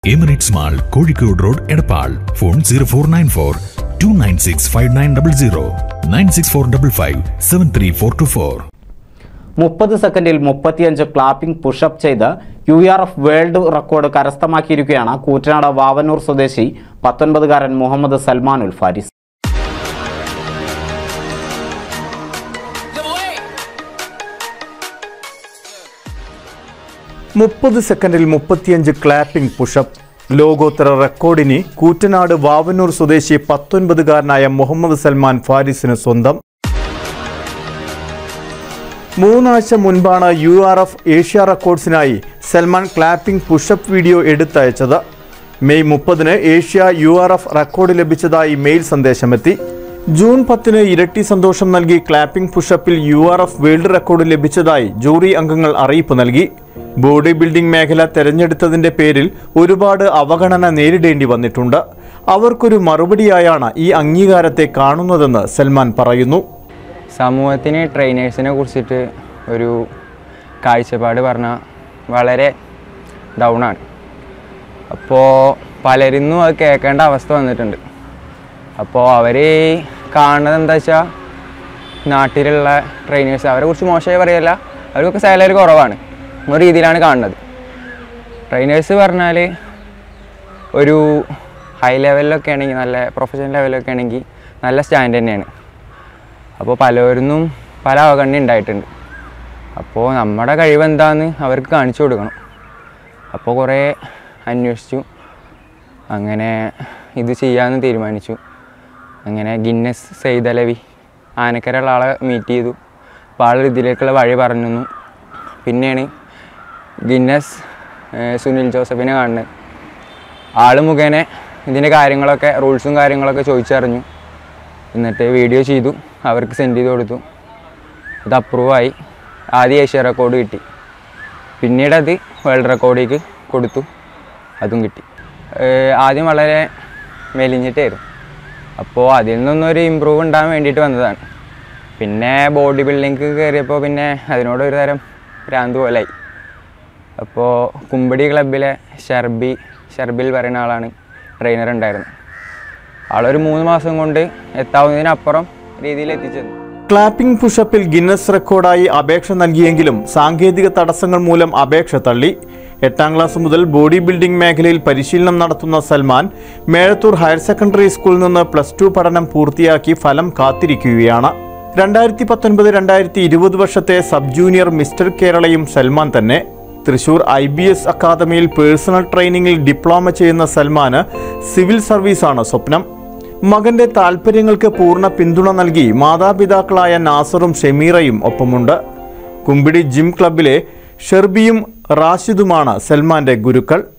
Emirates mall Kozhikode road Edappal phone zero four nine four two nine six five nine double zero nine six four double five seven three four two four മുപ്പത് സെക്കൻഡിൽ മുപ്പത്തിയഞ്ച് clapping pushup ചെയ്ത് U R F world record കരസ്ഥമാക്കിയിരിക്കുകയാണ് കൂറ്റനാട് വാവന്നൂർ സ്വദേശി പത്തൊൻപതുകാരൻ മുഹമ്മദ് സൽമാനുൽ ഫാരിസ് മുപ്പത് സെക്കൻഡിൽ മുപ്പത്തിയഞ്ച് ക്ലാപ്പിംഗ് പുഷപ്പ് ലോകോത്തര റെക്കോർഡിന് കൂറ്റനാട് വാവന്നൂർ സ്വദേശി പത്തൊൻപതുകാരനായ മുഹമ്മദ് സൽമാൻ ഫാരിസിന് സ്വന്തം മൂന്നാഴ്ച മുൻപാണ് യു ആർ എഫ് ഏഷ്യ റെക്കോർഡ്സിനായി സൽമാൻ ക്ലാപ്പിംഗ് പുഷപ്പ് വീഡിയോ എടുത്തയച്ചത് മെയ് മുപ്പതിന് Asia U R F record ലഭിച്ചതായി മെയിൽ സന്ദേശമെത്തി ജൂൺ പത്തിന് ഇരട്ടി സന്തോഷം നൽകി ക്ലാപ്പിംഗ് പുഷപ്പിൽ U R F world record ലഭിച്ചതായി ജൂറി അംഗങ്ങൾ അറിയിപ്പ് നൽകി ബോഡി ബിൽഡിംഗ് മേഖല തെരഞ്ഞെടുത്തതിന്റെ പേരിൽ ഒരുപാട് അവഗണന നേരിടേണ്ടി വന്നിട്ടുണ്ട് അവർക്കൊരു മറുപടിയായാണ് ഈ അംഗീകാരത്തെ കാണുന്നതെന്ന് സൽമാൻ പറയുന്നു സമൂഹത്തിന് ട്രെയിനേഴ്സിനെ കുറിച്ചിട്ട് ഒരു കാഴ്ചപ്പാട് പറഞ്ഞാൽ വളരെ ഡൗണാണ് അപ്പോൾ പലരിന്നും അത് കേൾക്കേണ്ട അവസ്ഥ വന്നിട്ടുണ്ട് അപ്പോൾ അവർ കാണുന്നത് എന്താ വെച്ചാൽ നാട്ടിലുള്ള ട്രെയിനേഴ്സ് അവരെ കുറിച്ച് മോശമായി പറയല്ല അവർക്കൊക്കെ സാലറി കുറവാണ് എന്ന രീതിയിലാണ് കാണുന്നത് ട്രെയിനേഴ്സ് പറഞ്ഞാൽ ഒരു ഹൈ ലെവലിലൊക്കെ ആണെങ്കിൽ നല്ല പ്രൊഫഷണൽ ലെവലിലൊക്കെ ആണെങ്കിൽ നല്ല സ്റ്റാൻഡ് തന്നെയാണ് അപ്പോൾ പലരിന്നും പല അവഗണന ഉണ്ടായിട്ടുണ്ട് അപ്പോൾ നമ്മുടെ കഴിവ് എന്താണെന്ന് അവർക്ക് കാണിച്ചു കൊടുക്കണം അപ്പോൾ കുറേ അന്വേഷിച്ചു അങ്ങനെ ഇത് ചെയ്യാമെന്ന് തീരുമാനിച്ചു അങ്ങനെ ഗിന്നസ് സെയ്തലവി ആനക്കരയുള്ള ആളെ മീറ്റ് ചെയ്തു അപ്പോൾ ആൾ ഇതിലേക്കുള്ള വഴി പറഞ്ഞു തന്നു പിന്നെയാണ് ഗിന്നസ് ഏഹ് സുനിൽ ജോസഫിനെ കാണുന്നത് ആൾ മുഖേന ഇതിൻ്റെ കാര്യങ്ങളൊക്കെ റൂൾസും കാര്യങ്ങളൊക്കെ ചോദിച്ചറിഞ്ഞു എന്നിട്ട് വീഡിയോ ചെയ്തു അവർക്ക് സെൻഡ് ചെയ്ത് കൊടുത്തു അത് അപ്രൂവായി ആദ്യം ഏഷ്യ റെക്കോർഡ് കിട്ടി പിന്നീട് അത് വേൾഡ് റെക്കോർഡിലേക്ക് കൊടുത്തു അതും കിട്ടി ഏഹ് ആദ്യം വളരെ മെലിഞ്ഞിട്ടായിരുന്നു അപ്പോൾ അതിൽ നിന്നൊരു ഇമ്പ്രൂവ് ഉണ്ടാകാൻ വേണ്ടിയിട്ട് വന്നതാണ് പിന്നെ ബോഡി ബിൽഡിങ് കയറിയപ്പോൾ പിന്നെ അതിനോടൊരു തരം ഭ്രാന്ത് പോലായി അപ്പോൾ കുമ്പടി ക്ലബിലെ ഷർബി ഷർബിൽ പറയുന്ന ആളാണ് ട്രെയിനർ ഉണ്ടായിരുന്നത് ആളൊരു മൂന്ന് മാസം കൊണ്ട് എത്താവുന്നതിനപ്പുറം രീതിയിൽ എത്തിച്ചെന്നു ക്ലാപ്പിംഗ് പുഷപ്പിൽ ഗിന്നസ് റെക്കോർഡായി അപേക്ഷ നൽകിയെങ്കിലും സാങ്കേതിക തടസ്സങ്ങൾ മൂലം അപേക്ഷ തള്ളി എട്ടാം ക്ലാസ് മുതൽ ബോഡി ബിൽഡിംഗ് മേഖലയിൽ പരിശീലനം നടത്തുന്ന സൽമാൻ മേഴത്തൂർ ഹയർ സെക്കൻഡറി സ്കൂളിൽ നിന്ന് പ്ലസ് ടു പഠനം പൂർത്തിയാക്കി ഫലം കാത്തിരിക്കുകയാണ് രണ്ടായിരത്തി പത്തൊൻപത് രണ്ടായിരത്തി ഇരുപത് വർഷത്തെ സബ് ജൂനിയർ മിസ്റ്റർ കേരളയും സൽമാൻ തന്നെ തൃശൂർ ഐ ബി എസ് അക്കാദമിയിൽ പേഴ്സണൽ ട്രെയിനിങ്ങിൽ ഡിപ്ലോമ ചെയ്യുന്ന സൽമാന് സിവിൽ സർവീസാണ് സ്വപ്നം മകന്റെ താൽപ്പര്യങ്ങൾക്ക് പൂർണ്ണ പിന്തുണ നൽകി മാതാപിതാക്കളായ നാസറും ഷെമീറയും ഒപ്പമുണ്ട് കുമ്പിടി ജിം ക്ലബിലെ ഷെർബിയും റാഷിദുമാണ് സൽമാന്റെ ഗുരുക്കൾ